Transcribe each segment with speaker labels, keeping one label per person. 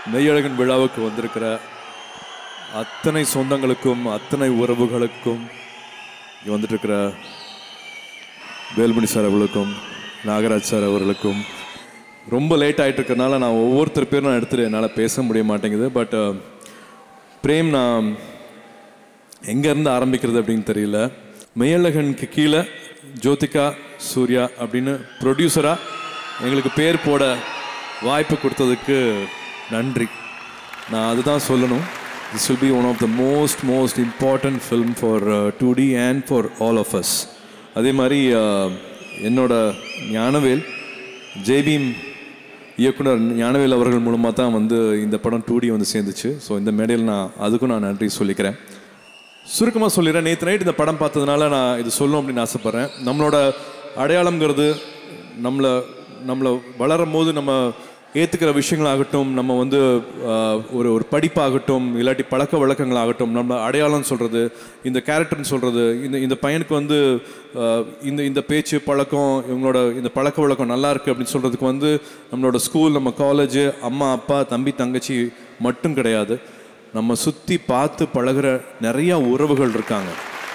Speaker 1: மெய்யழகன் விழாவுக்கு வந்திருக்கிற அத்தனை சொந்தங்களுக்கும் அத்தனை உறவுகளுக்கும் இங்கே வந்துட்டு இருக்கிற வேல்மணி சார் அவர்களுக்கும் நாகராஜ் சார் அவர்களுக்கும் ரொம்ப லேட் ஆகிட்டு இருக்கறனால நான் ஒவ்வொருத்தர் பேரும் நான் எடுத்துட்டு என்னால் பேச முடிய மாட்டேங்குது பட் பிரேம் நான் எங்கேருந்து ஆரம்பிக்கிறது அப்படின்னு தெரியல மெய்யழகனுக்கு கீழே ஜோதிகா சூர்யா அப்படின்னு ப்ரொடியூசராக எங்களுக்கு பேர் போட வாய்ப்பு கொடுத்ததுக்கு நன்றி நான் அதுதான் சொல்லணும் this will be one of the most most important film for two D and for all of us uh மாதிரி uh, என்னோட ஞானவேல் ஜெய்பீம் இயக்குனர் ஞானவேல் அவர்கள் மூலமாக தான் வந்து இந்த படம் டூ டி வந்து சேர்ந்துச்சு ஸோ இந்த மேடையில் நான் அதுக்கும் நான் நன்றி சொல்லிக்கிறேன் சுருக்கமாக சொல்லிடுறேன் நேற்று நைட் இந்த படம் பார்த்ததுனால நான் இது சொல்லணும் அப்படின்னு ஆசைப்பட்றேன் நம்மளோட அடையாளங்கிறது நம்மளை நம்மளை வளரும் போது நம்ம ஏற்றுக்கிற விஷயங்களாகட்டும் நம்ம வந்து ஆஹ், ஒரு ஒரு படிப்பாகட்டும் இல்லாட்டி பழக்க வழக்கங்களாகட்டும் நம்ம அடையாளம் சொல்கிறது இந்த கேரக்டர்னு சொல்கிறது இந்த இந்த பையனுக்கு வந்து ஆஹ், இந்த இந்த பேச்சு பழக்கம் இவங்களோட இந்த பழக்க வழக்கம் நல்லா இருக்குது அப்படின்னு சொல்கிறதுக்கு வந்து நம்மளோட ஸ்கூல் நம்ம காலேஜ் அம்மா அப்பா தம்பி தங்கச்சி மட்டும் கிடையாது நம்ம சுற்றி பார்த்து பழகுற நிறைய உறவுகள் இருக்காங்க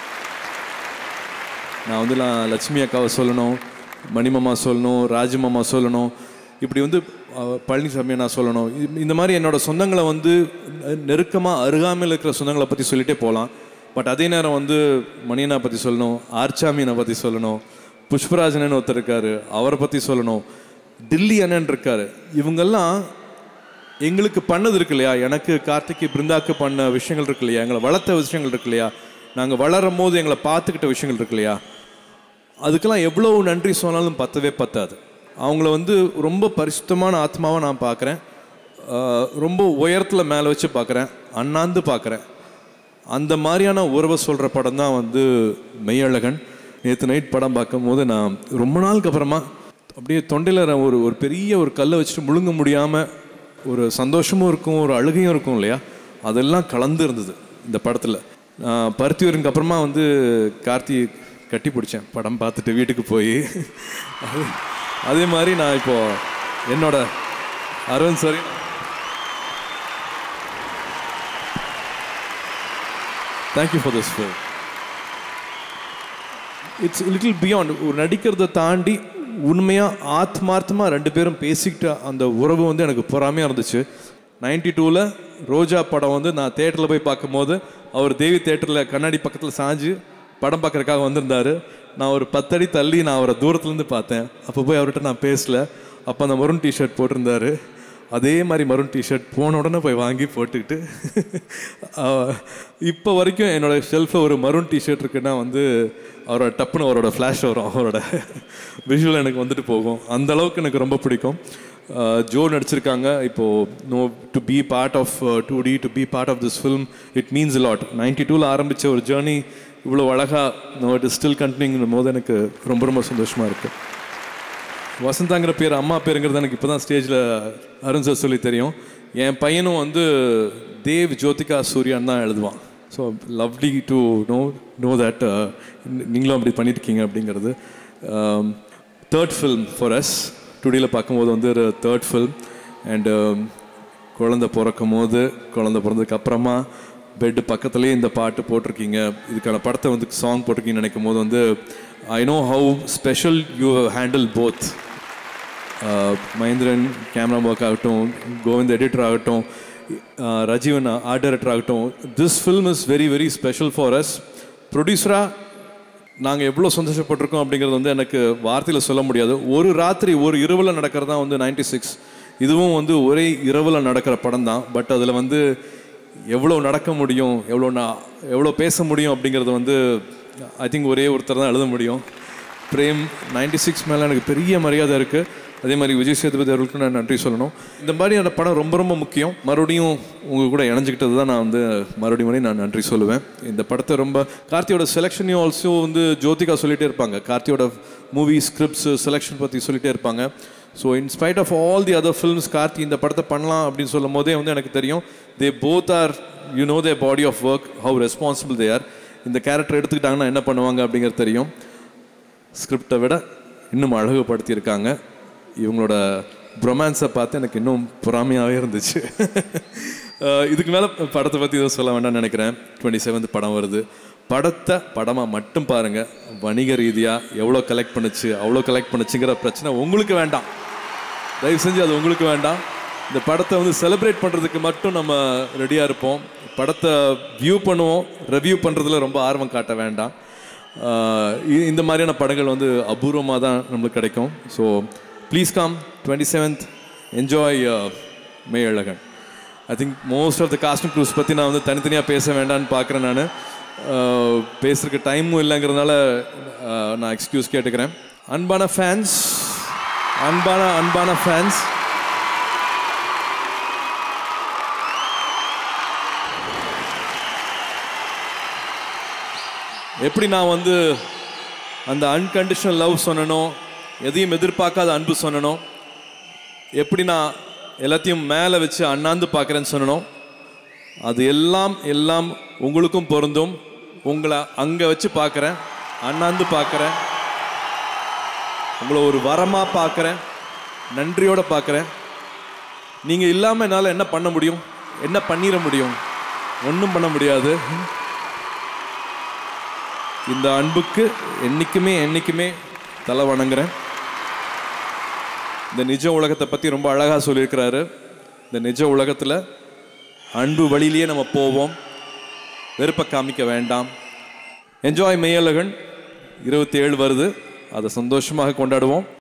Speaker 1: நான் வந்து நான் லட்சுமி அக்காவை சொல்லணும் மணிமாமா சொல்லணும் ராஜமாமா சொல்லணும் இப்படி வந்து அஹ், பழனிசாமியை நான் சொல்லணும் இது- இந்த மாதிரி என்னோட சொந்தங்களை வந்து நெருக்கமாக அருகாமையில் இருக்கிற சொந்தங்களை பற்றி சொல்லிட்டே போகலாம் பட் அதே நேரம் வந்து மணியனை பற்றி சொல்லணும் ஆர்ச்சாமியனை பற்றி சொல்லணும் புஷ்பராஜனன் ஒருத்தர் இருக்காரு அவரை பற்றி சொல்லணும் டில்லி அண்ணன் இருக்காரு இவங்கெல்லாம் எங்களுக்கு பண்ணது இருக்கு இல்லையா எனக்கு கார்த்திகை பிருந்தாக்கு பண்ண விஷயங்கள் இருக்கு இல்லையா எங்களை வளர்த்த விஷயங்கள் இருக்கு இல்லையா நாங்கள் வளரும் போது எங்களை பார்த்துக்கிட்ட விஷயங்கள் இருக்கு இல்லையா அதுக்கெல்லாம் எவ்வளோ நன்றி சொன்னாலும் பத்தவே பத்தாது அவங்கள வந்து ரொம்ப பரிசுத்தமான ஆத்மாவை நான் பார்க்குறேன் ரொம்ப உயரத்தில் மேலே வச்சு பார்க்குறேன் அண்ணாந்து பார்க்குறேன் அந்த மாதிரியான உறவை சொல்கிற படம் தான் வந்து மெய்யழகன் நேற்று நைட் படம் பார்க்கும்போது நான் ரொம்ப நாளுக்கு அப்புறமா அப்படியே தொண்டையில் ஒரு ஒரு பெரிய ஒரு கல்லை வச்சுட்டு முழுங்க முடியாமல் ஒரு சந்தோஷமும் இருக்கும் ஒரு அழுகையும் இருக்கும் இல்லையா அதெல்லாம் கலந்து இருந்தது இந்த படத்தில் பருத்தி வரனுக்கு அப்புறமா வந்து கார்த்தி கட்டி பிடிச்சேன் படம் பார்த்துட்டு வீட்டுக்கு போய் அது அதே மாதிரி நான் இப்போ என்னோட Arvind sorry thank you for this film it's little beyond ஒரு நடிக்கிறதை தாண்டி உண்மையாக ஆத்மார்த்தமாக ரெண்டு பேரும் பேசிக்கிட்ட அந்த உறவு வந்து எனக்கு பொறாமையாக இருந்துச்சு நைன்டி டூவில் ரோஜா படம் வந்து நான் தேட்டரில் போய் பார்க்கும்போது அவர் தேவி தேட்டரில் கண்ணாடி பக்கத்தில் சாஞ்சு படம் பார்க்கறதுக்காக வந்திருந்தாரு நான் ஒரு பத்தடி தள்ளி நான் அவரை தூரத்துலேருந்து பார்த்தேன் அப்போ போய் அவர்கிட்ட நான் பேசல அப்போ அந்த மருண் டிஷர்ட் போட்டிருந்தாரு அதே மாதிரி மருண் டிஷர்ட் போன உடனே போய் வாங்கி போட்டுக்கிட்டு இப்போ வரைக்கும் என்னோட ஷெல்ஃபில் ஒரு மருண் டிஷர்ட் இருக்குன்னா வந்து அவரோட டப்புன்னு அவரோட ஃப்ளாஷ் வரும் அவரோட விஷுவல் எனக்கு வந்துட்டு போகும் அந்த அளவுக்கு எனக்கு ரொம்ப பிடிக்கும் அஹ், ஜோ நடிச்சிருக்காங்க இப்போது now to be part of two D to be part of this film it means lot ninety டூவில் ஆரம்பித்த ஒரு ஜேர்னி இவ்வளோ அழகாக நோ இட் ஸ்டில் கண்டினியூங்கும் போது எனக்கு ரொம்ப ரொம்ப சந்தோஷமாக இருக்குது வசந்தாங்கிற பேர் அம்மா பேருங்கிறது எனக்கு இப்போ தான் ஸ்டேஜில் அருண் சார் சொல்லி தெரியும் என் பையனும் வந்து தேவ் ஜோதிகா சூர்யான் தான் எழுதுவான் so lovely to know know that நீங்களும் அப்படி பண்ணியிருக்கீங்க அப்படிங்கிறது தேர்ட் ஃபில்ம் ஃபார் அஸ் டுடேல பார்க்கும்போது வந்து ஒரு தேர்ட் ஃபில்ம் அண்டு குழந்தை பிறக்கும் போது குழந்தை பிறந்ததுக்கு அப்புறமா பெட்டு பக்கத்துலேயே இந்த பாட்டு போட்டிருக்கீங்க இதுக்கான படத்தை வந்து சாங் போட்டிருக்கீங்கன்னு நினைக்கும் போது வந்து I know how special you handle both Mahendran camera work ஆகட்டும் கோவிந்த் எடிட்டர் ஆகட்டும் uh, ரஜீவன் ஆர்ட் டைரக்டர் ஆகட்டும் this film is very very special for us ப்ரொடியூசராக நாங்கள் எவ்வளோ சந்தோஷப்பட்டிருக்கோம் அப்படிங்கிறது வந்து எனக்கு வார்த்தையில் சொல்ல முடியாது ஒரு ராத்திரி ஒரு இரவில் நடக்கிறது தான் வந்து நைன்டி சிக்ஸ் இதுவும் வந்து ஒரே இரவில் நடக்கிற படம் தான் பட் அதில் வந்து எவ்வளோ நடக்க முடியும் எவ்வளோ நான் எவ்வளோ பேச முடியும் அப்படிங்கிறது வந்து ஐ திங்க் ஒரே ஒருத்தர் தான் எழுத முடியும் பிரேம் நைன்டி சிக்ஸ் மேலே எனக்கு பெரிய மரியாதை இருக்குது அதே மாதிரி விஜய் சேதுபதி அவர்களுக்கு நான் நன்றி சொல்லணும் இந்த மாதிரியான படம் ரொம்ப ரொம்ப முக்கியம் மறுபடியும் உங்கள் கூட இணைஞ்சிக்கிட்டது தான் நான் வந்து மறுபடியும் மறுபடியும் நான் நன்றி சொல்லுவேன் இந்த படத்தை ரொம்ப கார்த்தியோட செலெக்ஷனையும் ஆல்சோ வந்து ஜோதிகா சொல்லிட்டே இருப்பாங்க கார்த்தியோட மூவி ஸ்கிரிப்ட்ஸ் செலெக்ஷன் பற்றி சொல்லிட்டே இருப்பாங்க so in spite of all the other films Karthi இந்த படத்தை பண்ணலாம் அப்படின்னு சொல்லும் போதே வந்து எனக்கு தெரியும் they both are you know they body of work how responsible they are இந்த கேரக்டர் எடுத்துக்கிட்டாங்கன்னா என்ன பண்ணுவாங்க அப்படிங்கிறது தெரியும் ஸ்கிரிப்டை விட இன்னும் அழகுபடுத்தியிருக்காங்க இவங்களோட ரொமான்ஸை பார்த்து எனக்கு இன்னும் பொறாமையாகவே இருந்துச்சு அஹ் இதுக்கு மேலே படத்தை பற்றி எதுவும் சொல்ல வேண்டாம்னு நினைக்கிறேன் டுவெண்ட்டி செவன்த் படம் வருது படத்தை படமாக மட்டும் பாருங்கள் வணிக ரீதியாக எவ்வளோ கலெக்ட் பண்ணுச்சு அவ்வளோ கலெக்ட் பண்ணுச்சுங்கிற பிரச்சனை உங்களுக்கு வேண்டாம் தயவு செஞ்சு அது உங்களுக்கு வேண்டாம் இந்த படத்தை வந்து செலிப்ரேட் பண்ணுறதுக்கு மட்டும் நம்ம ரெடியாக இருப்போம் படத்தை வியூ பண்ணுவோம் ரிவ்யூ பண்ணுறதுல ரொம்ப ஆர்வம் காட்ட வேண்டாம் ஆஹ் இ- இந்த மாதிரியான படங்கள் வந்து அபூர்வமாக தான் நம்மளுக்கு கிடைக்கும் so please come twenty seventh enjoy Meiyazhagan I think most of the costume crews பற்றி நான் வந்து தனித்தனியாக பேச வேண்டாம்னு பார்க்குறேன் நான் பேசுறதுக்கு டைமும் இல்லைங்கிறதுனால ஆஹ் நான் எக்ஸ்கியூஸ் கேட்டுக்கிறேன் அன்பான ஃபேன்ஸ் அன்பான அன்பான ஃபேன்ஸ் எப்படி நான் வந்து அந்த அன்கண்டிஷனல் லவ் சொன்னனோ எதையும் எதிர்பார்க்காத அன்பு சொன்னனோ எப்படி நான் எல்லாத்தையும் மேலே வச்சு அண்ணாந்து பார்க்குறேன்னு சொன்னனோ அது எல்லாம் எல்லாம் உங்களுக்கும் பொருந்தும் உங்களை அங்கே வச்சு பார்க்குறேன் அண்ணாந்து பார்க்குறேன் உங்களை ஒரு வரமாக பார்க்குறேன் நன்றியோட பார்க்குறேன் நீங்கள் இல்லாமல் என்னால் என்ன பண்ண முடியும் என்ன பண்ணிட முடியும் ஒன்றும் பண்ண முடியாது இந்த அன்புக்கு என்றைக்குமே என்றைக்குமே தலை வணங்குறேன் இந்த நிஜ உலகத்தை பற்றி ரொம்ப அழகாக சொல்லியிருக்கிறாரு இந்த நிஜ உலகத்தில் அன்பு வழியிலேயே நம்ம போவோம் வெறுப்பை காமிக்க வேண்டாம் என்ஜாய் மெய்யழகன் இருபத்தி ஏழு வருது அதை சந்தோஷமாக கொண்டாடுவோம்